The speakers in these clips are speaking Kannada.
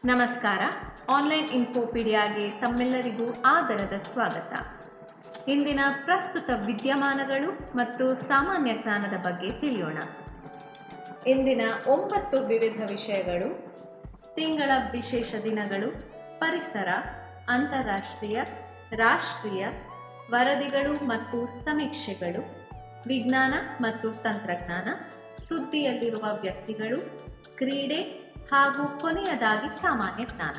ನಮಸ್ಕಾರ ಆನ್ಲೈನ್ ಇನ್ಫೋಪೀಡಿಯಾಗೆ ತಮ್ಮೆಲ್ಲರಿಗೂ ಆದರದ ಸ್ವಾಗತ ಇಂದಿನ ಪ್ರಸ್ತುತ ವಿದ್ಯಮಾನಗಳು ಮತ್ತು ಸಾಮಾನ್ಯ ಜ್ಞಾನದ ಬಗ್ಗೆ ತಿಳಿಯೋಣ ಇಂದಿನ ಒಂಬತ್ತು ವಿವಿಧ ವಿಷಯಗಳು ತಿಂಗಳ ವಿಶೇಷ ದಿನಗಳು ಪರಿಸರ ಅಂತಾರಾಷ್ಟ್ರೀಯ ರಾಷ್ಟ್ರೀಯ ವರದಿಗಳು ಮತ್ತು ಸಮೀಕ್ಷೆಗಳು ವಿಜ್ಞಾನ ಮತ್ತು ತಂತ್ರಜ್ಞಾನ ಸುದ್ದಿಯಲ್ಲಿರುವ ವ್ಯಕ್ತಿಗಳು ಕ್ರೀಡೆ ಹಾಗೂ ಕೊನೆಯದಾಗಿ ಸಾಮಾನ್ಯ ಜ್ಞಾನ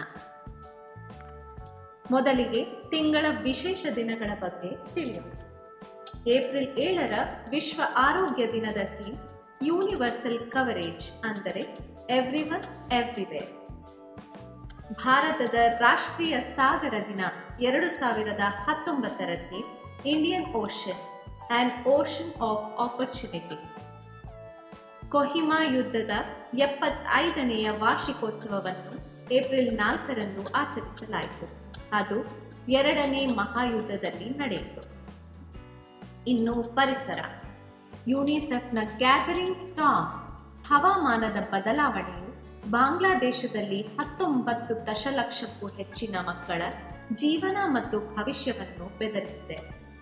ಮೊದಲಿಗೆ ತಿಂಗಳ ವಿಶೇಷ ದಿನಗಳ ಬಗ್ಗೆ ತಿಳಿಯೋಣ ಏಪ್ರಿಲ್ ಏಳರ ವಿಶ್ವ ಆರೋಗ್ಯ ದಿನದ ಥೀಮ್ ಯೂನಿವರ್ಸಲ್ ಕವರೇಜ್ ಅಂದರೆ ಎವ್ರಿವನ್ ಎವ್ರಿವೇರ್ ಭಾರತದ ರಾಷ್ಟ್ರೀಯ ಸಾಗರ ದಿನ ಎರಡು ಸಾವಿರದ ಹತ್ತೊಂಬತ್ತರ theme Indian Ocean and ocean of opportunity Kohima ಯುದ್ಧದ ಎಪ್ಪತ್ತೈದನೆಯ ವಾರ್ಷಿಕೋತ್ಸವವನ್ನು ಏಪ್ರಿಲ್ ನಾಲ್ಕರಂದು ಆಚರಿಸಲಾಯಿತು ಅದು ಎರಡನೇ ಮಹಾಯುದ್ಧದಲ್ಲಿ ನಡೆಯಿತು ಇನ್ನು ಪರಿಸರ ಯುನಿಸೆಫ್ನ ಗ್ಯಾದರಿಂಗ್ ಸ್ಟಾಮ್ ಹವಾಮಾನದ ಬದಲಾವಣೆಯು ಬಾಂಗ್ಲಾದೇಶದಲ್ಲಿ ಹತ್ತೊಂಬತ್ತು ದಶಲಕ್ಷಕ್ಕೂ ಹೆಚ್ಚಿನ ಮಕ್ಕಳ ಜೀವನ ಮತ್ತು ಭವಿಷ್ಯವನ್ನು ಬೆದರಿಸಿದೆ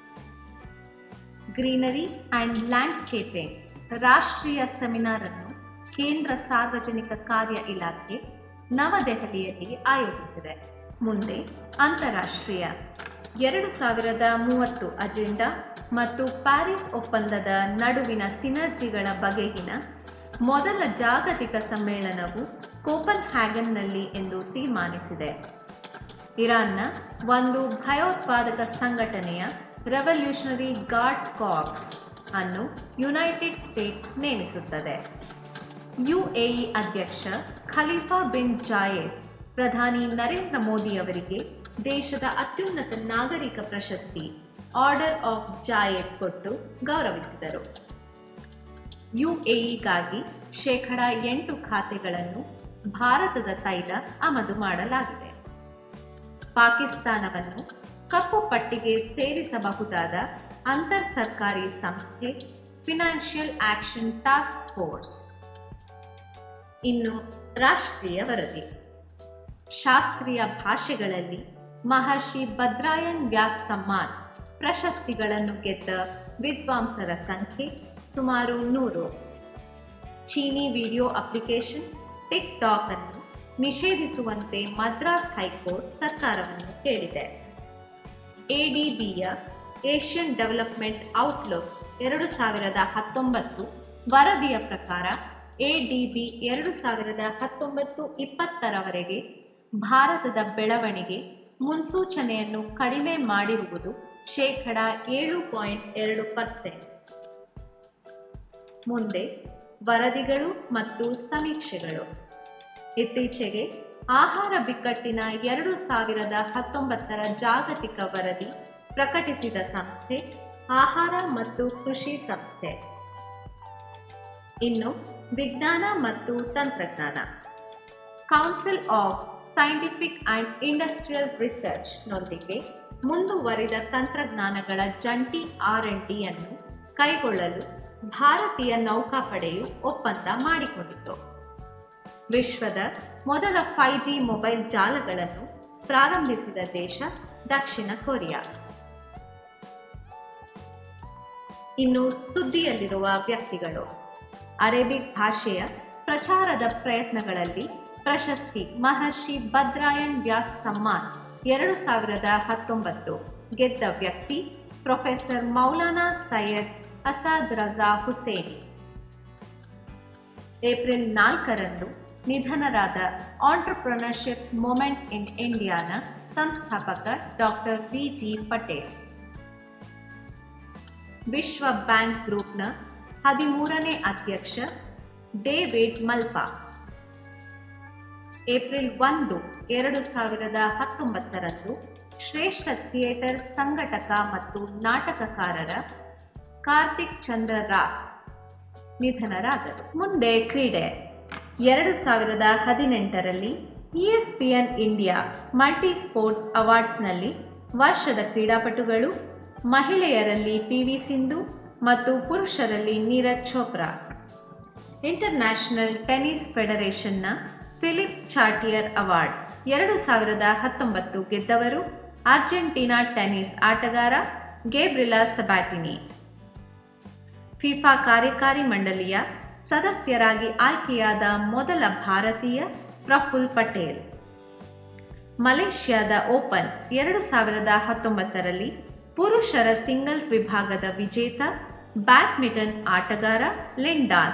ಗ್ರೀನರಿ ಅಂಡ್ ಲ್ಯಾಂಡ್ಸ್ಕೇಪಿಂಗ್ ರಾಷ್ಟ್ರೀಯ ಸೆಮಿನಾರ್ ಅನ್ನು ಕೇಂದ್ರ ಸಾರ್ವಜನಿಕ ಕಾರ್ಯ ಇಲಾಖೆ ನವದೆಹಲಿಯಲ್ಲಿ ಆಯೋಜಿಸಿದೆ ಮುಂದೆ ಅಂತಾರಾಷ್ಟ್ರೀಯ ಎರಡು ಸಾವಿರದ ಮೂವತ್ತು ಅಜೆಂಡಾ ಮತ್ತು ಪ್ಯಾರಿಸ್ ಒಪ್ಪಂದದ ನಡುವಿನ ಸಿನರ್ಜಿಗಳ ಬಗೆಗಿನ ಮೊದಲ ಜಾಗತಿಕ ಸಮ್ಮೇಳನವು ಕೋಪನ್ ಹ್ಯಾಗನ್ನಲ್ಲಿ ಎಂದು ತೀರ್ಮಾನಿಸಿದೆ ಇರಾನ್ನ ಒಂದು ಭಯೋತ್ಪಾದಕ ಸಂಘಟನೆಯ ರೆವಲ್ಯೂಷನರಿ ಗಾರ್ಡ್ಸ್ ಕಾರ್ಪ್ಸ್ ಅನ್ನು ಯುನೈಟೆಡ್ ಸ್ಟೇಟ್ಸ್ ನೇಮಿಸುತ್ತದೆ ಯುಎಇ ಅಧ್ಯಕ್ಷ ಖಲೀಫಾ ಬಿನ್ ಜಾಯೆದ್ ಪ್ರಧಾನಿ ನರೇಂದ್ರ ಮೋದಿ ಅವರಿಗೆ ದೇಶದ ಅತ್ಯುನ್ನತ ನಾಗರಿಕ ಪ್ರಶಸ್ತಿ ಆರ್ಡರ್ ಆಫ್ ಜಾಯೆದ್ ಕೊಟ್ಟು ಗೌರವಿಸಿದರು ಯುಎಇಗಾಗಿ ಶೇಕಡ ಎಂಟು ಖಾತೆಗಳನ್ನು ಭಾರತದ ತೈಲ ಆಮದು ಮಾಡಲಾಗಿದೆ ಪಾಕಿಸ್ತಾನವನ್ನು ಕಪ್ಪು ಪಟ್ಟಿಗೆ ಸೇರಿಸಬಹುದಾದ ಅಂತರ್ ಸರ್ಕಾರಿ ಸಂಸ್ಥೆ ಫಿನಾನ್ಷಿಯಲ್ ಆಕ್ಷನ್ ಟಾಸ್ಕ್ ಫೋರ್ಸ್ ಇನ್ನು ರಾಷ್ಟ್ರೀಯ ವರದಿ ಶಾಸ್ತ್ರೀಯ ಭಾಷೆಗಳಲ್ಲಿ ಮಹರ್ಷಿ ಭದ್ರಾಯನ್ ವ್ಯಾಸ್ ಸಮ್ಮಾನ್ ಪ್ರಶಸ್ತಿಗಳನ್ನು ಗೆದ್ದ ವಿದ್ವಾಂಸರ ಸಂಖ್ಯೆ ಸುಮಾರು ನೂರು ಚೀನಿ ವಿಡಿಯೋ ಅಪ್ಲಿಕೇಶನ್ ಟಿಕ್ ಟಾಕ್ ಅನ್ನು ನಿಷೇಧಿಸುವಂತೆ ಮದ್ರಾಸ್ ಹೈಕೋರ್ಟ್ ಸರ್ಕಾರವನ್ನು ಕೇಳಿದೆ ಎಡಿಬಿಯ ಏಷ್ಯನ್ ಡೆವಲಪ್ಮೆಂಟ್ ಔಟ್ಲುಕ್ ಎರಡು ಸಾವಿರದ ಹತ್ತೊಂಬತ್ತು ವರದಿಯ ಪ್ರಕಾರ ಎಡಿಬಿ ಎರಡು ಸಾವಿರದ ಹತ್ತೊಂಬತ್ತು ಇಪ್ಪತ್ತರವರೆಗೆ ಭಾರತದ ಬೆಳವಣಿಗೆ ಮುನ್ಸೂಚನೆಯನ್ನು ಕಡಿಮೆ ಮಾಡಿರುವುದು ಶೇಕಡ ಏಳು ಪಾಯಿಂಟ್ ಎರಡು ಪರ್ಸೆಂಟ್ ಮುಂದೆ ವರದಿಗಳು ಮತ್ತು ಸಮೀಕ್ಷೆಗಳು ಇತ್ತೀಚೆಗೆ ಆಹಾರ ಬಿಕ್ಕಟ್ಟಿನ ಎರಡು ಸಾವಿರದ ಹತ್ತೊಂಬತ್ತರ ಜಾಗತಿಕ ವರದಿ ಪ್ರಕಟಿಸಿದ ಸಂಸ್ಥೆ ಆಹಾರ ಮತ್ತು ಕೃಷಿ ಸಂಸ್ಥೆ ಇನ್ನು ವಿಜ್ಞಾನ ಮತ್ತು ತಂತ್ರಜ್ಞಾನ council of scientific and industrial research ನೊಂದಿಗೆ ಮುಂದುವರಿದ ತಂತ್ರಜ್ಞಾನಗಳ ಜಂಟಿ ಆರ್ ಎನ್ ಡಿಯನ್ನು ಕೈಗೊಳ್ಳಲು ಭಾರತೀಯ ನೌಕಾಪಡೆಯು ಒಪ್ಪಂದ ಮಾಡಿಕೊಂಡಿತು ವಿಶ್ವದ ಮೊದಲ ಫೈವ್ ಜಿ ಮೊಬೈಲ್ ಜಾಲಗಳನ್ನು ಪ್ರಾರಂಭಿಸಿದ ದೇಶ ದಕ್ಷಿಣ ಕೊರಿಯಾ ಇನ್ನು ಸುದ್ದಿಯಲ್ಲಿರುವ ವ್ಯಕ್ತಿಗಳು ಅರೇಬಿಕ್ ಭಾಷೆಯ ಪ್ರಚಾರದ ಪ್ರಯತ್ನಗಳಲ್ಲಿ ಪ್ರಶಸ್ತಿ ಮಹರ್ಷಿ ಭದ್ರಾಯನ್ ವ್ಯಾಸ್ ಸಮ್ಮಾನ್ ಎರಡು ಸಾವಿರದ ಹತ್ತೊಂಬತ್ತು ಗೆದ್ದ ವ್ಯಕ್ತಿ ಪ್ರೊಫೆಸರ್ ಮೌಲಾನಾ ಸೈಯದ್ ಅಸಾದ್ ರಜಾ ಹುಸೇನಿ ಏಪ್ರಿಲ್ ನಾಲ್ಕರಂದು ನಿಧನರಾದ ಆಂಟ್ರಪ್ರನರ್ಶಿಪ್ ಮೂಮೆಂಟ್ ಇನ್ ಇಂಡಿಯಾನ ಸಂಸ್ಥಾಪಕ ಡಾಕ್ಟರ್ ವಿ ಜಿ ಪಟೇಲ್ ವಿಶ್ವ ಬ್ಯಾಂಕ್ ಗ್ರೂಪ್ನ ಹದಿಮೂರನೇ ಅಧ್ಯಕ್ಷ ಡೇವಿಡ್ ಮಲ್ಪಾಸ್ ಏಪ್ರಿಲ್ ಒಂದು ಎರಡು ಸಾವಿರದ ಹತ್ತೊಂಬತ್ತರಂದು ಶ್ರೇಷ್ಠ ಥಿಯೇಟರ್ ಸಂಘಟಕ ಮತ್ತು ನಾಟಕಕಾರರ ಕಾರ್ತಿಕ್ ಚಂದ್ರ ರಾಥ್ ನಿಧನರಾದರು ಮುಂದೆ ಕ್ರೀಡೆ ಎರಡು ಸಾವಿರದ ಹದಿನೆಂಟರಲ್ಲಿ ಇಎಸ್ಪಿಎನ್ ಇಂಡಿಯಾ ಮಲ್ಟಿ ಸ್ಪೋರ್ಟ್ಸ್ ಅವಾರ್ಡ್ಸ್ನಲ್ಲಿ ವರ್ಷದ ಕ್ರೀಡಾಪಟುಗಳು ಮಹಿಳೆಯರಲ್ಲಿ ಪಿವಿ ಸಿಂಧು ಮತ್ತು ಪುರುಷರಲ್ಲಿ ನೀರಜ್ ಚೋಪ್ರಾ ಇಂಟರ್ನ್ಯಾಷನಲ್ ಟೆನ್ನಿಸ್ ಫೆಡರೇಷನ್ನ ಫಿಲಿಪ್ ಚಾಟಿಯರ್ ಅವಾರ್ಡ್ ಎರಡು ಸಾವಿರದ ಹತ್ತೊಂಬತ್ತು ಗೆದ್ದವರು ಅರ್ಜೆಂಟೀನಾ ಟೆನ್ನಿಸ್ ಆಟಗಾರ ಗೇಬ್ರಿಲಾ ಸಬ್ಯಾಟಿನಿ ಫಿಫಾ ಕಾರ್ಯಕಾರಿ ಮಂಡಳಿಯ ಸದಸ್ಯರಾಗಿ ಆಯ್ಕೆಯಾದ ಮೊದಲ ಭಾರತೀಯ ಪ್ರಫುಲ್ ಪಟೇಲ್ ಮಲೇಷ್ಯಾದ ಓಪನ್ ಎರಡು ಸಾವಿರದ ಹತ್ತೊಂಬತ್ತರಲ್ಲಿ ಪುರುಷರ ಸಿಂಗಲ್ಸ್ ವಿಭಾಗದ ವಿಜೇತ ಬ್ಯಾಡ್ಮಿಂಟನ್ ಆಟಗಾರ ಲಿಂಡಾನ್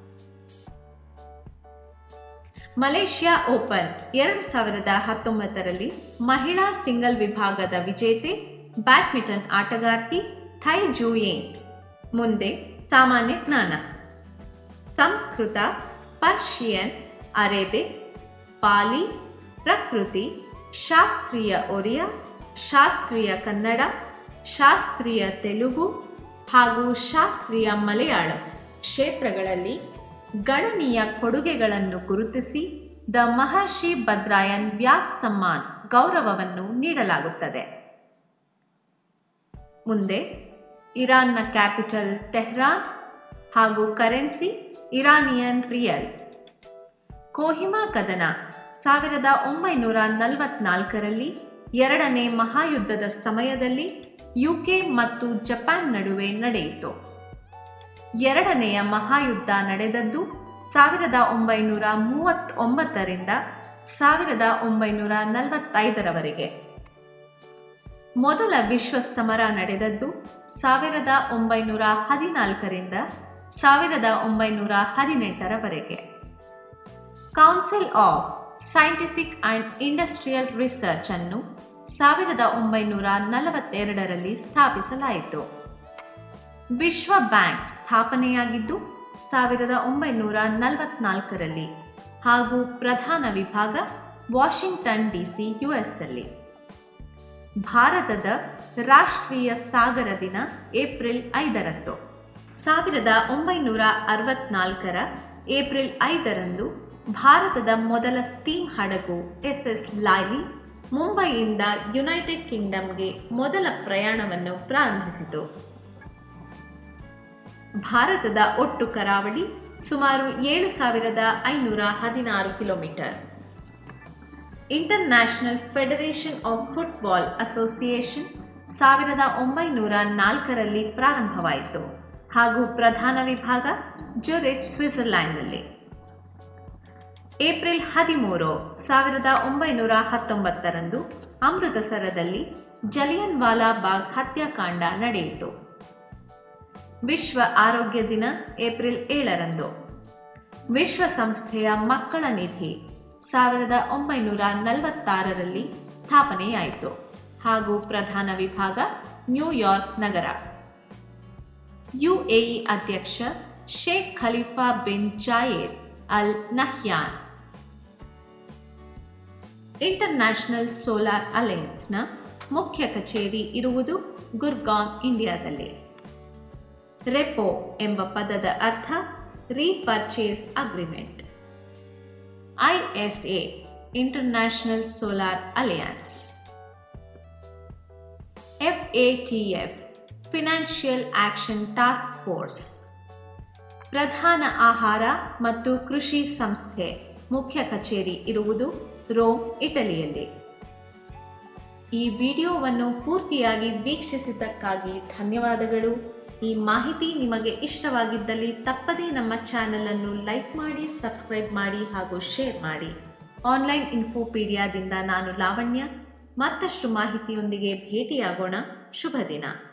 ಮಲೇಷ್ಯಾ ಓಪನ್ ಎರಡು ಸಾವಿರದ ಹತ್ತೊಂಬತ್ತರಲ್ಲಿ ಮಹಿಳಾ ಸಿಂಗಲ್ ವಿಭಾಗದ ವಿಜೇತೆ ಬ್ಯಾಡ್ಮಿಂಟನ್ ಆಟಗಾರ್ತಿ ಥೈ ಜೂಯೇಂಗ್ ಮುಂದೆ ಸಾಮಾನ್ಯ ಜ್ಞಾನ ಸಂಸ್ಕೃತ ಪರ್ಷಿಯನ್ ಅರೇಬಿಕ್ ಪಾಲಿ ಪ್ರಕೃತಿ ಶಾಸ್ತ್ರೀಯ ಒರಿಯಾ ಶಾಸ್ತ್ರೀಯ ಕನ್ನಡ ಶಾಸ್ತ್ರೀಯ ತೆಲುಗು ಹಾಗೂ ಶಾಸ್ತ್ರೀಯ ಮಲಯಾಳಂ ಕ್ಷೇತ್ರಗಳಲ್ಲಿ ಗಣನೀಯ ಕೊಡುಗೆಗಳನ್ನು ಗುರುತಿಸಿ ದ ಮಹರ್ಷಿ ಭದ್ರಾಯನ್ ವ್ಯಾಸ್ ಸಮ್ಮಾನ್ ಗೌರವವನ್ನು ನೀಡಲಾಗುತ್ತದೆ ಮುಂದೆ ಇರಾನ್ನ ಕ್ಯಾಪಿಟಲ್ ಟೆಹ್ರಾನ್ ಹಾಗೂ ಕರೆನ್ಸಿ ಇರಾನಿಯನ್ ರಿಯಲ್ ಕೋಹಿಮಾ ಕದನ ಸಾವಿರದ ಒಂಬೈನೂರ ನಲವತ್ನಾಲ್ಕರಲ್ಲಿ ಎರಡನೇ ಮಹಾಯುದ್ಧದ ಸಮಯದಲ್ಲಿ ಯುಕೆ ಮತ್ತು ಜಪಾನ್ ನಡುವೆ ನಡೆಯಿತು ಎರಡನೆಯ ಮಹಾಯುದ್ಧ ನಡೆದದ್ದು ಸಾವಿರದ ಒಂಬೈನೂರ ಮೂವತ್ತೊಂಬತ್ತರಿಂದ ಸಾವಿರದ ಒಂಬೈನೂರ ನಲವತ್ತೈದರವರೆಗೆ ಮೊದಲ ವಿಶ್ವ ಸಮರ ನಡೆದದ್ದು ಸಾವಿರದ ಒಂಬೈನೂರ ಹದಿನಾಲ್ಕರಿಂದ ಸಾವಿರದ ಒಂಬೈನೂರ ಹದಿನೆಂಟರವರೆಗೆ council of scientific and industrial research ಅನ್ನು ಸಾವಿರದ ಒಂಬೈನೂರ ನಲವತ್ತೆರಡರಲ್ಲಿ ಸ್ಥಾಪಿಸಲಾಯಿತು ವಿಶ್ವ ಬ್ಯಾಂಕ್ ಸ್ಥಾಪನೆಯಾಗಿದ್ದು ಸಾವಿರದ ಒಂಬೈನೂರ ನಲವತ್ನಾಲ್ಕರಲ್ಲಿ ಹಾಗೂ ಪ್ರಧಾನ ವಿಭಾಗ ವಾಷಿಂಗ್ಟನ್ ಡಿಸಿ ಯುಎಸ್ನಲ್ಲಿ ಭಾರತದ ರಾಷ್ಟ್ರೀಯ ಸಾಗರ ದಿನ ಏಪ್ರಿಲ್ ಐದರಂದು ಸಾವಿರದ ಒಂಬೈನೂರ ಅರವತ್ನಾಲ್ಕರ ಏಪ್ರಿಲ್ ಐದರಂದು ಭಾರತದ ಮೊದಲ ಸ್ಟೀಮ್ ಹಡಗು ಎಸ್ ಎಸ್ ಲೈಲಿ ಮುಂಬೈಯಿಂದ ಯುನೈಟೆಡ್ ಕಿಂಗ್ಡಮ್ಗೆ ಮೊದಲ ಪ್ರಯಾಣವನ್ನು ಪ್ರಾರಂಭಿಸಿತು ಭಾರತದ ಒಟ್ಟು ಕರಾವಳಿ ಸುಮಾರು ಏಳು ಸಾವಿರದ ಐನೂರ ಹದಿನಾರು kilometre international federation of football association ಸಾವಿರದ ಒಂಬೈನೂರ ನಾಲ್ಕರಲ್ಲಿ ಪ್ರಾರಂಭವಾಯಿತು ಹಾಗೂ ಪ್ರಧಾನ ವಿಭಾಗ ಜುರಿಚ್ ಸ್ವಿಟ್ಜರ್ಲ್ಯಾಂಡ್ನಲ್ಲಿ ಏಪ್ರಿಲ್ ಹದಿಮೂರು ಸಾವಿರದ ಒಂಬೈನೂರ ಹತ್ತೊಂಬತ್ತರಂದು ಅಮೃತಸರದಲ್ಲಿ ಜಲಿಯನ್ ವಾಲಾ ಬಾಗ್ ಹತ್ಯಾಕಾಂಡ ನಡೆಯಿತು ವಿಶ್ವ ಆರೋಗ್ಯ ದಿನ ಏಪ್ರಿಲ್ ಏಳರಂದು ವಿಶ್ವಸಂಸ್ಥೆಯ ಮಕ್ಕಳ ನಿಧಿ ಸಾವಿರದ ಒಂಬೈನೂರ ನಲವತ್ತಾರರಲ್ಲಿ ಸ್ಥಾಪನೆಯಾಯಿತು ಹಾಗೂ ಪ್ರಧಾನ ವಿಭಾಗ ನ್ಯೂಯಾರ್ಕ್ ನಗರ ಯುಎಇ ಅಧ್ಯಕ್ಷ Sheikh Khalifa bin ಜಾಯೇದ್ Al Nahyan international solar ಅಲಯನ್ಸ್ನ ಮುಖ್ಯ ಕಚೇರಿ ಇರುವುದು ಗುರ್ಗಾಂವ್ ಇಂಡಿಯಾದಲ್ಲಿ ರೆಪೋ ಎಂಬ ಪದದ ಅರ್ಥ repurchase agreement ISA international solar alliance FATF financial action task force ಪ್ರಧಾನ ಆಹಾರ ಮತ್ತು ಕೃಷಿ ಸಂಸ್ಥೆ ಮುಖ್ಯ ಕಚೇರಿ ಇರುವುದು ರೋಮ್ ಇಟಲಿಯಲ್ಲಿ ಈ ವಿಡಿಯೋವನ್ನು ಪೂರ್ತಿಯಾಗಿ ವೀಕ್ಷಿಸಿದ್ದಕ್ಕಾಗಿ ಧನ್ಯವಾದಗಳು ಈ ಮಾಹಿತಿ ನಿಮಗೆ ಇಷ್ಟವಾಗಿದ್ದಲ್ಲಿ ತಪ್ಪದೇ ನಮ್ಮ ಚಾನೆಲ್ ಅನ್ನು ಲೈಕ್ ಮಾಡಿ ಸಬ್ಸ್ಕ್ರೈಬ್ ಮಾಡಿ ಹಾಗೂ ಶೇರ್ ಮಾಡಿ ಆನ್ಲೈನ್ ಇನ್ಫೋಪೀಡಿಯಾದಿಂದ ನಾನು ಲಾವಣ್ಯ ಮತ್ತಷ್ಟು ಮಾಹಿತಿಯೊಂದಿಗೆ ಭೇಟಿಯಾಗೋಣ ಶುಭ ದಿನ